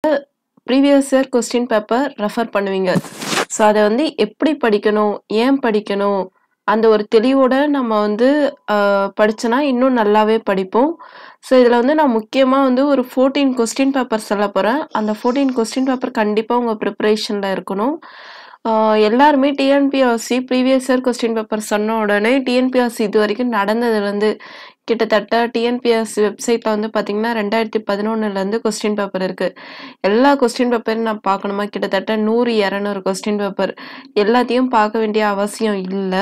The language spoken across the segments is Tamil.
Previous year question paper refer பண்ணுவீங்க ஸோ அதை வந்து எப்படி படிக்கணும் ஏன் படிக்கணும் அந்த ஒரு தெளிவோட நம்ம வந்து படித்தோன்னா இன்னும் நல்லாவே படிப்போம் ஸோ இதில் வந்து நான் முக்கியமாக வந்து ஒரு ஃபோர்டீன் கொஸ்டின் பேப்பர் சொல்ல போகிறேன் அந்த ஃபோர்டீன் கொஸ்டின் பேப்பர் கண்டிப்பாக உங்கள் ப்ரிப்பரேஷனில் இருக்கணும் எல்லாருமே TNPRC previous year question paper சொன்ன உடனே டிஎன்பிஆர்சி இது வரைக்கும் நடந்ததுலேருந்து கிட்டத்தட்ட டிஎன்பிஎஸ்சி வெப்சைட்டில் வந்து பார்த்தீங்கன்னா ரெண்டாயிரத்தி பதினொன்னுலேருந்து கொஸ்டின் பேப்பர் இருக்குது எல்லா கொஸ்டின் பேப்பரும் நான் பார்க்கணுமா கிட்டத்தட்ட நூறு இரநூறு கொஸ்டின் பேப்பர் எல்லாத்தையும் பார்க்க வேண்டிய அவசியம் இல்லை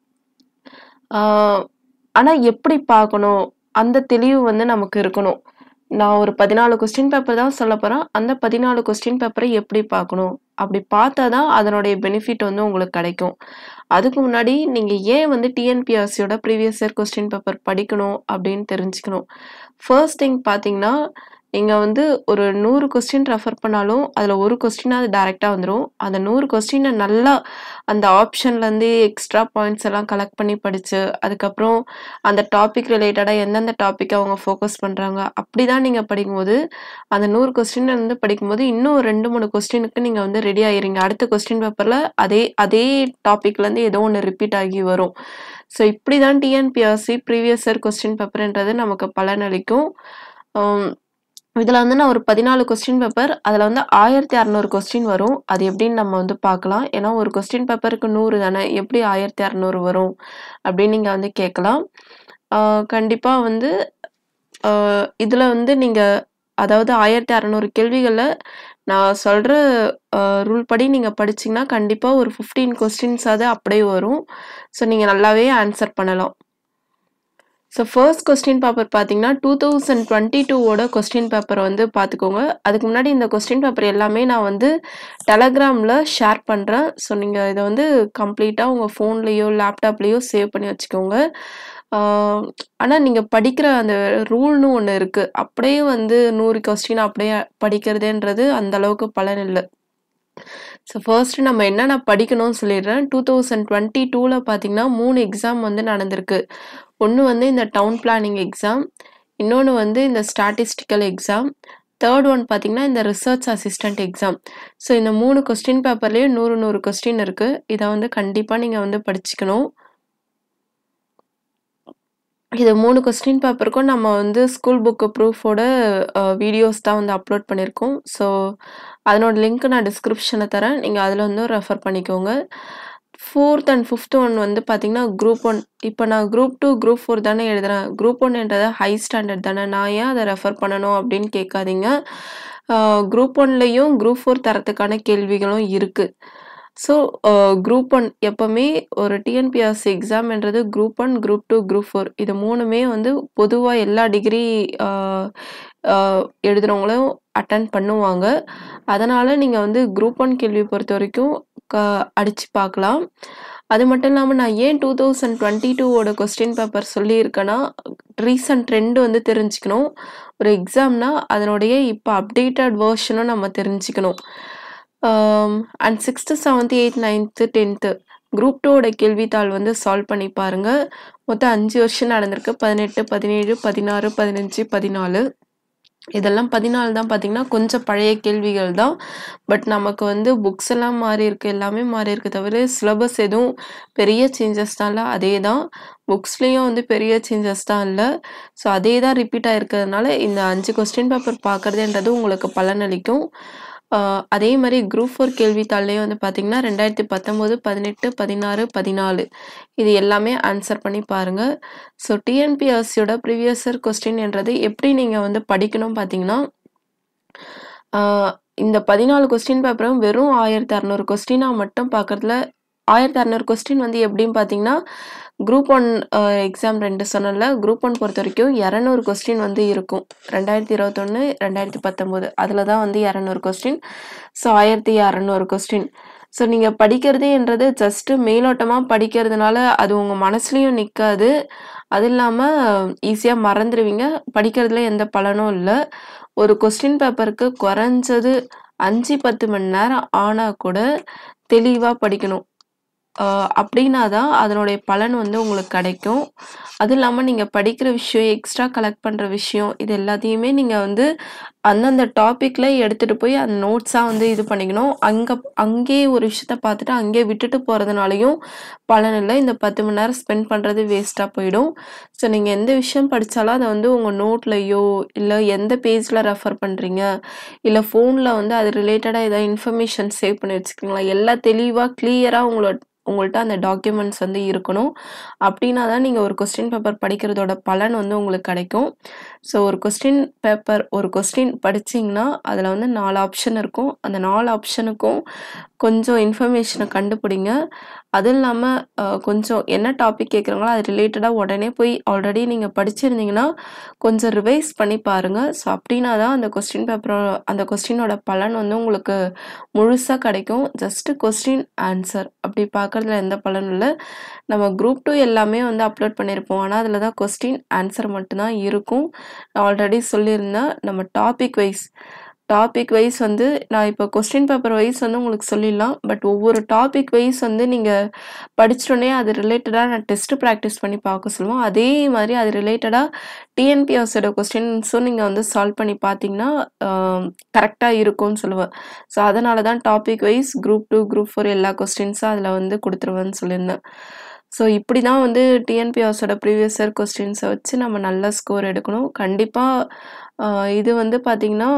ஆனால் எப்படி பார்க்கணும் அந்த தெளிவு வந்து நமக்கு இருக்கணும் நான் ஒரு பதினாலு கொஸ்டின் பேப்பர் தான் சொல்ல போகிறேன் அந்த பதினாலு கொஸ்டின் பேப்பரை எப்படி பார்க்கணும் அப்படி பார்த்தா தான் அதனுடைய பெனிஃபிட் வந்து உங்களுக்கு கிடைக்கும் அதுக்கு முன்னாடி நீங்கள் ஏன் வந்து டிஎன்பிஎஸ்சியோட ப்ரீவியஸ் இயர் கொஸ்டின் பேப்பர் படிக்கணும் அப்படின்னு தெரிஞ்சுக்கணும் ஃபர்ஸ்ட் திங் பார்த்தீங்கன்னா நீங்கள் வந்து ஒரு நூறு கொஸ்டின் ரெஃபர் பண்ணாலும் அதில் ஒரு கொஸ்டினாக அது டேரெக்டாக வந்துடும் அந்த நூறு கொஸ்டினை நல்லா அந்த ஆப்ஷன்லேருந்து எக்ஸ்ட்ரா பாயிண்ட்ஸ் எல்லாம் கலெக்ட் பண்ணி படித்து அதுக்கப்புறம் அந்த டாபிக் ரிலேட்டடாக எந்தெந்த டாப்பிக் அவங்க ஃபோக்கஸ் பண்ணுறாங்க அப்படி தான் நீங்கள் படிக்கும்போது அந்த நூறு கொஸ்டின் வந்து படிக்கும்போது இன்னும் ரெண்டு மூணு கொஸ்டினுக்கு நீங்கள் வந்து ரெடி ஆகிறீங்க அடுத்த கொஸ்டின் பேப்பரில் அதே அதே டாப்பிக்லேருந்து ஏதோ ஒன்று ரிப்பீட் ஆகி வரும் ஸோ இப்படி தான் டிஎன்பிஆர்சி ப்ரீவியஸ் இயர் கொஸ்டின் பேப்பர்ன்றது நமக்கு பலனளிக்கும் இதில் வந்து நான் ஒரு பதினாலு கொஸ்டின் பேப்பர் அதில் வந்து ஆயிரத்தி அறநூறு கொஸ்டின் வரும் அது எப்படின்னு நம்ம வந்து பார்க்கலாம் ஏன்னா ஒரு கொஸ்டின் பேப்பருக்கு நூறு தானே எப்படி ஆயிரத்தி அறநூறு வரும் அப்படின்னு நீங்கள் வந்து கேட்கலாம் கண்டிப்பாக வந்து இதில் வந்து நீங்கள் அதாவது ஆயிரத்தி அறநூறு கேள்விகளில் நான் சொல்கிற ரூல் படி நீங்கள் படிச்சிங்கன்னா கண்டிப்பாக ஒரு ஃபிஃப்டீன் கொஸ்டின்ஸாவது அப்படியே வரும் ஸோ நீங்கள் நல்லாவே ஆன்சர் பண்ணலாம் ஸோ ஃபர்ஸ்ட் கொஸ்டின் பேப்பர் பார்த்தீங்கன்னா டூ தௌசண்ட் டுவெண்ட்டி டூவோட கொஸ்டின் பேப்பர் வந்து பார்த்துக்கோங்க அதுக்கு முன்னாடி இந்த கொஸ்டின் பேப்பர் எல்லாமே நான் வந்து டெலகிராமில் ஷேர் பண்ணுறேன் ஸோ நீங்கள் இதை வந்து கம்ப்ளீட்டாக உங்கள் ஃபோன்லேயோ லேப்டாப்லேயோ சேவ் பண்ணி வச்சுக்கோங்க ஆனால் நீங்கள் படிக்கிற அந்த ரூல்னு ஒன்று இருக்குது அப்படியே வந்து நூறு கொஸ்டின் அப்படியே படிக்கிறதுன்றது அந்த அளவுக்கு பலன் இல்லை ஸோ ஃபர்ஸ்ட் நம்ம என்னென்ன படிக்கணும்னு சொல்லிடுறேன் டூ தௌசண்ட் டுவெண்ட்டி டூவில் பார்த்தீங்கன்னா மூணு எக்ஸாம் வந்து நடந்திருக்கு ஒன்று வந்து இந்த டவுன் பிளானிங் எக்ஸாம் இன்னொன்று வந்து இந்த ஸ்டாட்டிஸ்டிக்கல் எக்ஸாம் தேர்ட் ஒன் பார்த்தீங்கன்னா இந்த ரிசர்ச் அசிஸ்டண்ட் எக்ஸாம் ஸோ இந்த மூணு கொஸ்டின் பேப்பர்லேயும் நூறு நூறு கொஸ்டின் இருக்குது இதை வந்து கண்டிப்பாக நீங்கள் வந்து படிச்சுக்கணும் இது மூணு கொஸ்டின் பேப்பருக்கும் நம்ம வந்து ஸ்கூல் புக்கு ப்ரூஃபோட வீடியோஸ் தான் வந்து அப்லோட் பண்ணியிருக்கோம் ஸோ அதனோட லிங்க் நான் டிஸ்கிரிப்ஷனில் தரேன் நீங்கள் அதில் வந்து ரெஃபர் பண்ணிக்கோங்க ஃபோர்த் அண்ட் ஃபிஃப்த் ஒன் வந்து பார்த்தீங்கன்னா குரூப் ஒன் இப்போ நான் குரூப் டூ குரூப் ஃபோர் தானே எழுதுகிறேன் குரூப் ஒன்ன்றது ஹை ஸ்டாண்டர்ட் தானே நான் ஏன் அதை ரெஃபர் பண்ணணும் அப்படின்னு கேட்காதீங்க குரூப் ஒன்லேயும் குரூப் ஃபோர் தரத்துக்கான கேள்விகளும் இருக்குது ஸோ குரூப் ஒன் எப்போவுமே ஒரு டிஎன்பிஎஸ்சி எக்ஸாம்ன்றது group one group two group four இது மூணுமே வந்து பொதுவாக எல்லா டிகிரி எழுதுகிறவங்களும் அட்டன் பண்ணுவாங்க அதனால் நீங்கள் வந்து குரூப் ஒன் கேள்வி பொறுத்த வரைக்கும் க அடித்து பார்க்கலாம் அது மட்டும் இல்லாமல் நான் ஏன் டூ தௌசண்ட் டுவெண்ட்டி டூவோட கொஸ்டின் பேப்பர் சொல்லியிருக்கேன்னா ரீசன்ட் ட்ரெண்டு வந்து தெரிஞ்சுக்கணும் ஒரு எக்ஸாம்னா அதனுடைய இப்போ அப்டேட்டட் வேர்ஷனும் நம்ம தெரிஞ்சுக்கணும் and sixth seventh eighth ninth tenth group டூவோட கேள்வித்தாள் வந்து சால்வ் பண்ணி பாருங்கள் மொத்தம் அஞ்சு வருஷம் நடந்திருக்கு பதினெட்டு பதினேழு பதினாறு பதினஞ்சு பதினாலு இதெல்லாம் பதினாலு தான் பார்த்தீங்கன்னா கொஞ்சம் பழைய கேள்விகள் தான் பட் நமக்கு வந்து புக்ஸ் எல்லாம் மாறி இருக்கு எல்லாமே மாறி இருக்கு தவிர சிலபஸ் எதுவும் பெரிய சேஞ்சஸ் தான் இல்லை அதே தான் புக்ஸ்லேயும் வந்து பெரிய சேஞ்சஸ் தான் இல்லை ஸோ அதே தான் ரிப்பீட் ஆகிருக்கிறதுனால இந்த அஞ்சு கொஸ்டின் பேப்பர் பார்க்குறதுன்றது உங்களுக்கு பலனளிக்கும் அதே மாதிரி குரூப் ஃபோர் கேள்வித்தாள்லேயே வந்து பார்த்தீங்கன்னா ரெண்டாயிரத்தி பத்தொம்போது பதினெட்டு பதினாறு பதினாலு இது எல்லாமே ஆன்சர் பண்ணி பாருங்கள் ஸோ டிஎன்பிஎஸ்சியோட ப்ரீவியஸ் இயர் கொஸ்டின் என்றது எப்படி நீங்கள் வந்து படிக்கணும் பார்த்தீங்கன்னா இந்த பதினாலு கொஸ்டின் பேப்பரும் வெறும் ஆயிரத்தி அறநூறு கொஸ்டினாக மட்டும் பார்க்குறதுல ஆயிரத்தி அறநூறு கொஸ்டின் வந்து எப்படின்னு பார்த்தீங்கன்னா குரூப் ஒன் எக்ஸாம் ரெண்டு சொன்னல குரூப் ஒன் பொறுத்த வரைக்கும் இரநூறு கொஸ்டின் வந்து இருக்கும் ரெண்டாயிரத்தி இருபத்தொன்று ரெண்டாயிரத்தி பத்தொம்போது அதில் தான் வந்து இரநூறு கொஸ்டின் ஸோ ஆயிரத்தி அறநூறு கொஸ்டின் ஸோ நீங்கள் படிக்கிறதுன்றது ஜஸ்ட்டு மேலோட்டமாக படிக்கிறதுனால அது உங்கள் மனசுலையும் நிற்காது அது இல்லாமல் ஈஸியாக மறந்துடுவீங்க படிக்கிறதுல எந்த பலனும் இல்லை ஒரு கொஸ்டின் பேப்பருக்கு குறைஞ்சது அஞ்சு பத்து மணி நேரம் ஆனால் கூட தெளிவாக படிக்கணும் அப்படின்னா தான் அதனுடைய பலன் வந்து உங்களுக்கு கிடைக்கும் அதுவும் இல்லாமல் நீங்கள் படிக்கிற விஷயம் எக்ஸ்ட்ரா கலெக்ட் பண்ணுற விஷயம் இது எல்லாத்தையுமே நீங்கள் வந்து அந்தந்த டாபிக்ல எடுத்துட்டு போய் அந்த நோட்ஸா வந்து இது பண்ணிக்கணும். அங்க அங்கேயே ஒரு விஷயத்த பார்த்துட்டு அங்கேயே விட்டுட்டு போறதுனாலயும் பலன் இல்ல. இந்த 10 மணி நேரம் ஸ்பெண்ட் பண்றது வேஸ்ட்டா போயிடும். ஸோ நீங்க எந்த விஷயம் படிச்சாலும் அத வந்து உங்க நோட்லயோ, இல்ல எந்த பேஜ்ல ரெஃபர் பண்றீங்க, இல்ல ஃபோன்ல வந்து அது ரிலேட்டடா ஏதாவது இன்ஃபர்மேஷன் சேவ் பண்ணி வச்சுருக்கீங்களா? எல்லாம் தெளிவா கிளியரா உங்கள உங்கள்ட்ட அந்த டாக்குமெண்ட்ஸ் வந்து இருக்கணும். அப்டின்னா தான் நீங்க ஒரு கொஸ்டின் பேப்பர் படிக்கிறதோட பலன் வந்து உங்களுக்கு கிடைக்கும். ஸோ ஒரு கொஸ்டின் பேப்பர் ஒரு கொஸ்டின் படிச்சீங்கன்னா, அதுல வந்து 4 ஆப்ஷன் இருக்கும். அந்த 4 ஆப்ஷனுக்கும் கொஞ்சம் இன்ஃபர்மேஷன கண்டுபிடிங்க. அதுவும் இல்லாம அ கொஞ்சம் என்ன டாபிக் கேட்குறாங்களோ அது ரிலேட்டடா உடனே போய் ஆல்ரெடி நீங்க படிச்சிருந்தீங்கன்னா, கொஞ்சம் ரிவைஸ் பண்ணி பாருங்க. ஸோ அப்டின்னா தான் அந்த கொஸ்டின் பேப்பரோ அந்த கொஸ்டினோட பலன் வந்து உங்களுக்கு முழுசா கிடைக்கும். ஜஸ்ட் கொஸ்டின், ஆன்சர் அப்டி பார்க்கறதுல எந்த பலனும் இல்ல. நம்ம குரூப் 2 எல்லாமே வந்து அப்லோட் பண்ணியிருப்போம். ஆனா அதுல தான் கொஸ்டின், ஆன்சர் மட்டும் தான் இருக்கும். நான் ஆல்ரெடி சொல்லியிருந்தேன். நம்ம டாபிக் வைஸ் டாபிக் வைஸ் வந்து நான் இப்போ கொஸ்டின் பேப்பர் வைஸ் வந்து உங்களுக்கு சொல்லிடலாம். பட் ஒவ்வொரு டாபிக் வைஸ் வந்து நீங்க படிச்சோனே அது ரிலேட்டடா நான் டெஸ்ட் பிராக்டிஸ் பண்ணி பார்க்க சொல்லுவோம். அதே மாரி அது ரிலேட்டடா டிஎன்பிஎஸ்சியோட கொஸ்டின்ஸும் நீங்க வந்து சால்வ் பண்ணி பார்த்தீங்கன்னா, அ கரெக்ட்டா இருக்கும்னு சொல்லுவேன். ஸோ அதனால தான் டாபிக் வைஸ் குரூப் 2, குரூப் 4 எல்லா கொஸ்டின்ஸும் அதுல வந்து குடுத்துருவேன்னு சொல்லியிருந்தேன். ஸோ இப்டி தான் வந்து டிஎன்பிஎஸ்சியோட ப்ரீவியஸ் இயர் கொஸ்டின்ஸ வச்சு நம்ம நல்ல ஸ்கோர் எடுக்கணும். கண்டிப்பா அ இது வந்து பார்த்தீங்கன்னா,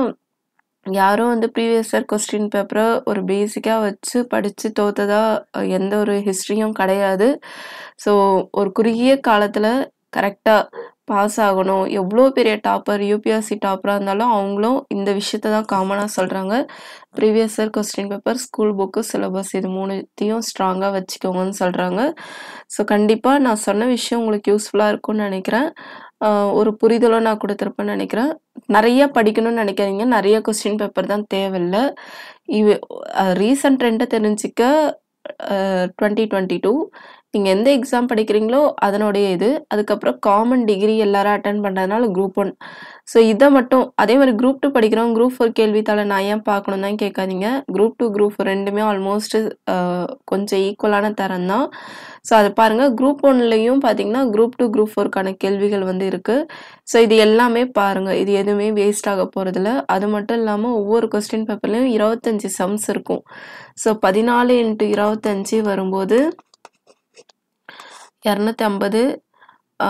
யாரும் வந்து ப்ரீவியஸ் இயர் கொஸ்டின் பேப்பர ஒரு பேசிக்கா வச்சு படிச்சு தோத்ததா எந்த ஒரு ஹிஸ்டரியும் கிடையாது. ஸோ ஒரு குறுகிய காலத்துல கரெக்ட்டா பாஸ் ஆகணும். எவ்ளோ பெரிய டாப்பர் யுபிஎஸ்சி டாப்பரா இருந்தாலும் அவங்களும் இந்த விஷயத்த தான் காமனா சொல்றாங்க. Previous year question paper, school book, syllabus இது 3த்தையும் ஸ்ட்ராங்கா வச்சுக்கோங்கன்னு சொல்றாங்க. ஸோ கண்டிப்பா நான் சொன்ன விஷயம் உங்களுக்கு யூஸ்ஃபுல்லா இருக்கும்னு நெனைக்கிறேன். அ ஒரு புரிதலும் நான் குடுத்திருப்பேன்னு நெனைக்கிறேன். நெறைய படிக்கணும்னு நெனைக்காதீங்க. நெறைய கொஸ்டின் பேப்பர் தான் தேவையில்ல. இவ் அ ரீசன்ட் ட்ரெண்ட தெரிஞ்சுக்க அ 2022 நீங்க எந்த எக்ஸாம் படிக்கிறீங்களோ அதனுடைய இது. அதுக்கப்புறம் காமன் டிகிரி எல்லாரும் அட்டெண்ட் பண்றதுனால குரூப் 1. ஸோ இத மட்டும் அதே மாரி குரூப் 2 படிக்கிறவங்க குரூப் 4 கேள்வித்தாள நான் ஏன் பார்க்கணும்னு தான் கேட்காதீங்க. குரூப் 2, குரூப் 4 2மே ஆல்மோஸ்ட் அ கொஞ்சம் ஈக்குவலான தரம் தான். ஸோ அத பாருங்க. குரூப் 1லயும் பார்த்தீங்கன்னா, குரூப் 2, குரூப் 4க்கான கேள்விகள் வந்து இருக்கு. ஸோ இது எல்லாமே பாருங்க. இது எதுவுமே வேஸ்ட் ஆக போறதில்ல. அது மட்டும் இல்லாம ஒவ்வொரு கொஸ்டின் பேப்பர்லயும் 25 சம்ஸ் இருக்கும். ஸோ 14 இன்டு 25 வரும்போது 250 ஆ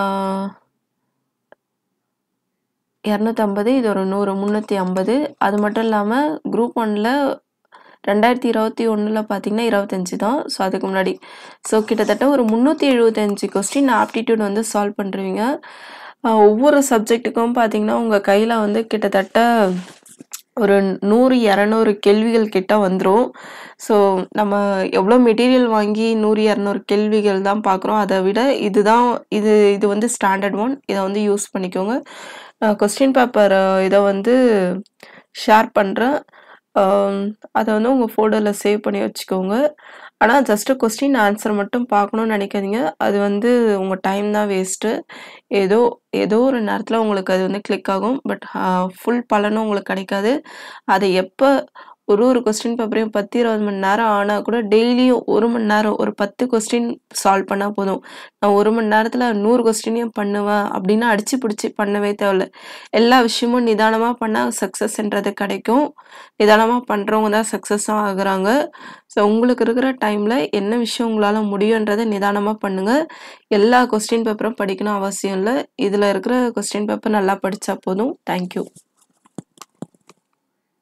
250 இது ஒரு 100 350 அது மட்டும் இல்லாம குரூப் 1ல 2021ல பார்த்தீங்கன்னா 25 தான். ஸோ அதுக்கு முன்னாடி. ஸோ கிட்டத்தட்ட ஒரு 375 கொஸ்டின் ஆப்டிட்யூட் வந்து சால்வ் பண்ருவீங்க. அ ஒவ்வொரு சப்ஜெக்ட்டுக்கும் பார்த்தீங்கன்னா, உங்க கையில வந்து கிட்டத்தட்ட ஒரு 100, 200 கேள்விகள் கிட்ட வந்துரும். ஸோ நம்ம எவ்ளோ மெட்டீரியல் வாங்கி 100, 200 கேள்விகள் தான் பார்க்குறோம். அத விட இதுதான் இது இது வந்து ஸ்டாண்டர்ட் ஒன். இத வந்து யூஸ் பண்ணிக்கோங்க. நான் கொஸ்டின் பேப்பர் இத வந்து ஷேர் பண்றேன். அ அத வந்து உங்க ஃபோல்டர்ல சேவ் பண்ணி வச்சுக்கோங்க. ஆனா ஜஸ்ட் கொஸ்டின், ஆன்சர் மட்டும் பார்க்கணும்னு நெனைக்காதீங்க. அது வந்து உங்க டைம் தான் வேஸ்ட்டு. ஏதோ ஏதோ ஒரு நேரத்துல உங்களுக்கு அது வந்து கிளிக் ஆகும். பட் அ ஃபுல் பலனும் உங்களுக்கு கிடைக்காது. அத எப்ப ஒரு ஒரு கொஸ்டின் பேப்பரையும் 10, 20 மணி நேரம் ஆனா கூட டெய்லியும் 1 மணி நேரம் ஒரு 10 கொஸ்டின் சால்வ் பண்ணா போதும். நான் 1 மணி நேரத்துல 100 கொஸ்டினையும் பண்ணுவேன் அப்டின்னு அடிச்சு புடிச்சு பண்ணவே தேவையில்ல. எல்லா விஷயமும் நிதானமா பண்ணா சக்சஸ்ன்றது கிடைக்கும். நிதானமா பண்றவங்க தான் சக்சஸும் ஆகுறாங்க. ஸோ உங்களுக்கு இருக்கிற டைம்ல என்ன விஷயம் உங்களால முடியுன்றத நிதானமா பண்ணுங்க. எல்லா கொஸ்டின் பேப்பரும் படிக்கணும் அவசியம் இல்ல. இதுல இருக்கிற கொஸ்டின் பேப்பர் நல்லா படிச்சா போதும். Thank you.